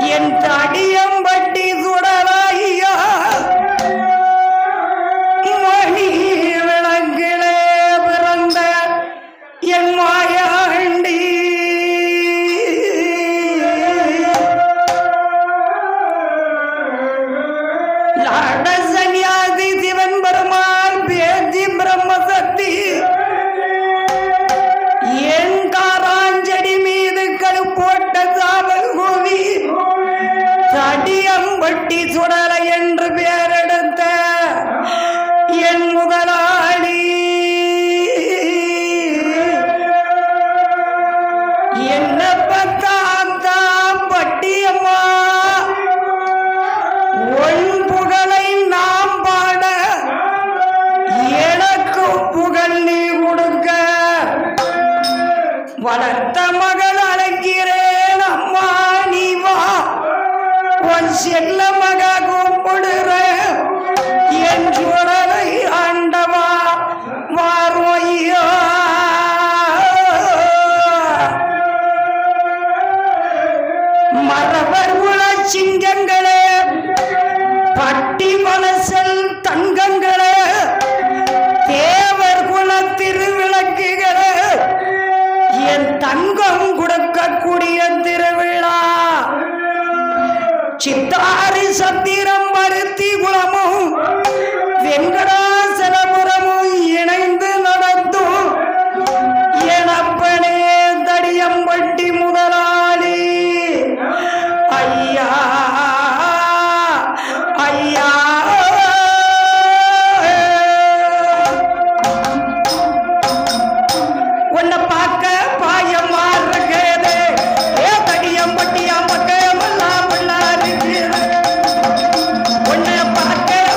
என் தடியம்பட்டி சுடலாய்யா மணி விளங்கிலே பிறந்த என் மாயாண்டி லாட சன்னியாசி சிவன் பெருமாள் பேத்தி பிரம்மசக்தி என் காராஞ்செடி மீது கழு போட்ட சாவல் கோவி தடியம்பட்டி சுடல என்று பெயரெடுத்த என் முதலாளி என்ன பத்தாந்தா பட்டியம்மா உன் புகழை நாம் பாட எனக்கு புகழ் நீ கொடுக்க வளர்த்த மகள் அழைக்கிறேன் அம்மா நீ வா உன் செல்ல மக கூப்பிடுற என் சுடலை ஆண்டவா வாரோய்யா மரபர் உல சிங்கங்களே பட்டி மனசல் தங்கங்களே தேவர் குல திருவிளக்குகளே என் தங்கம் கொடுக்கக்கூடிய திருவிழா சித்தாரி சத்திரம் பருத்தி குளமும் வெங்கடாசலபுரமும் இணைந்து நடத்தும் எனப்பனே தடியம்பட்டி முதலாளி ஐயா ஐயா உன்னை பார்க்க பாயமா இருக்குது ஏ தடியம்பட்டியா மக்கள் எல்லாம் பிள்ளை இருக்குது உன்னை பார்க்க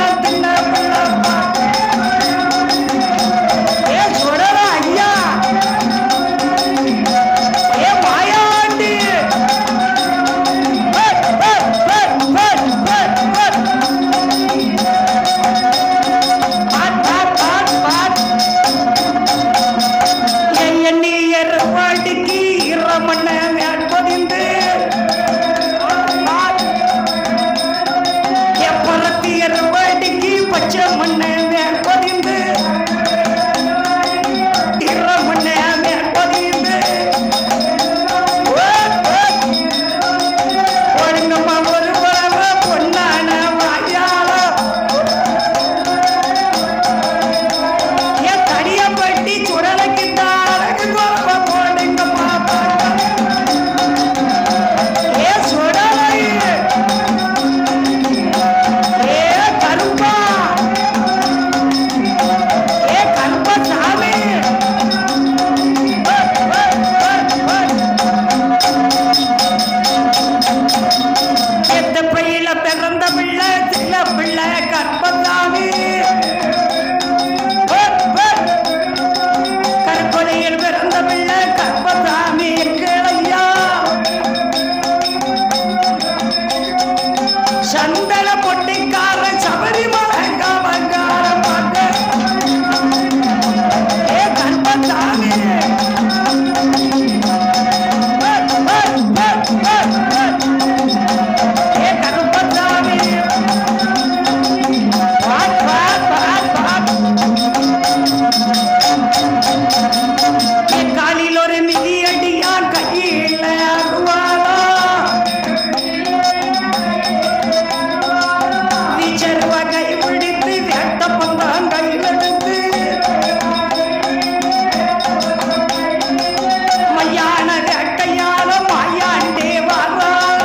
தின்ன பிள்ளப்பா ஏ சுடல ஐயா ஏ மாயாண்டி பட், பட், பட், பட், பட், பட். பாட், பாட், பாட், பாட். என் எண்ணியர் வாடிக்கு இரமண்ண மேற்பதிந்து எப்பறத்தியர் வாடிக்கு பச்சை மண்ண மேற்பதிந்து இரமண்ண மேற்பதிந்து ஒழுங்கம்மா ஒரு உறவ பொன்னான வாயாளம் என் தடியப்பட்டி சுடலைக்கு தாரகு கோப போடுங்கம்மா ஏ சுடலை ஏ கருப்பா ஏ கருப்பா சாமி எந்த பையில பிறந்த பிள்ளை சின்ன பிள்ளை கற்பசாமி கற்பனையில் பிறந்த பிள்ளை கற்பசாமி கிளையா சந்தன பொட்டிக்கார சபரிமலை காவங்கார பாட்டு ஏ கற்பசாமி ஏ கற்பசாமி பாட் பாட் பாட் பாட் என் காலில் ஒரு மிதியடியான் கையில் அருவாளா விச்சர்வ கை பிடித்து வேட்ட பந்தான் கையில் எடுத்து மையான வேட்டையால மாயாண்டே வர்றாள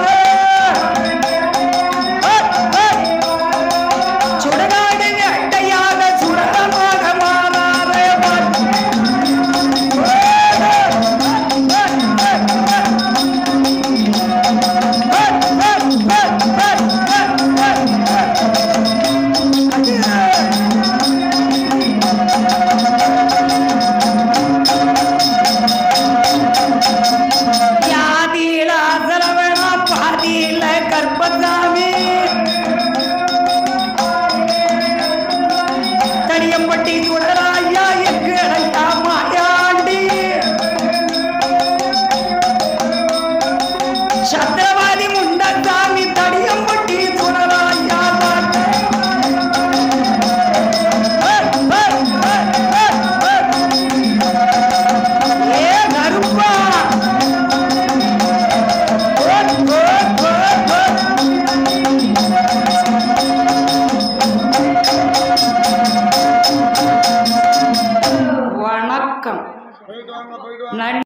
சுடகாடு வேட்டையால சுடரமாக மாறாரே யாதியில அசலவனா பாதியில கற்பசாமி தடியம்பட்டி சுடராயா எங்கு அடையா மாயாண்டி சத்திரவாதி முண்டசாமி தடியம்பட்டி சுடராயா பாட்டு ஏ கருப்பா ஓட், ஓட், ஓட், ஓட். வணக்கம் நன்றி